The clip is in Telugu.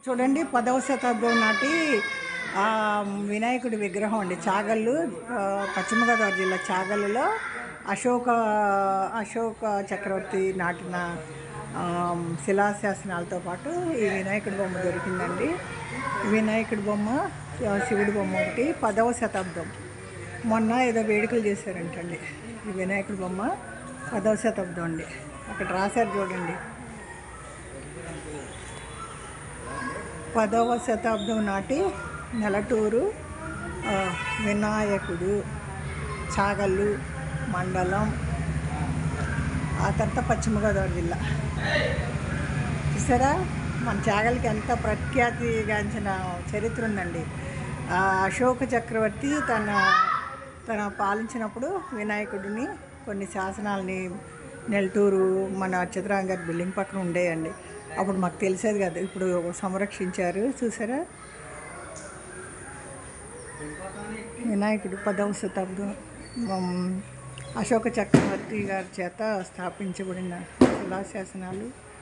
చూడండి పదవ శతాబ్దం నాటి ఆ, వినాయకుడి విగ్రహం అండి చాగళ్ళు ఆ, పశ్చిమ గోదావరి జిల్లా చాగళ్ళలో అశోక అశోక చక్రవర్తి నాటిన ఆ, శిలాశాసనాలతో పాటు ఈ వినాయకుడి బొమ్మ దొరికిందండి ఈ వినాయకుడి బొమ్మ ఆ, శివుడి బొమ్మ ఒకటి పదవ శతాబ్దం మొన్న ఏదో వేడుకలు చేశారంటండి ఈ వినాయకుడి బొమ్మ పదవ శతాబ్దం అండి అక్కడ రాశారు చూడండి పదవ శతాబ్దం నాటి నెలటూరు ఆ, వినాయకుడు చాగల్లు మండలం ఆ తర్వాత పశ్చిమ గోదావరి జిల్లా చూసారా మన చాగల్కి ఎంత ప్రఖ్యాతిగాంచిన చరిత్ర ఉందండి ఆ అశోక చక్రవర్తి తన తన పాలించినప్పుడు వినాయకుడిని కొన్ని శాసనాలని నెల్టూరు మన చిత్రాంగర్ బిల్డింగ్ పక్కన ఉండేయండి అప్పుడు మాకు తెలిసేది కాదు ఇప్పుడు సంరక్షించారు చూసారా వినాయకుడు పదవ శతాబ్దం ఉమ్, అశోక చక్రవర్తి గారి చేత స్థాపించబడిన శిలాశాసనాలు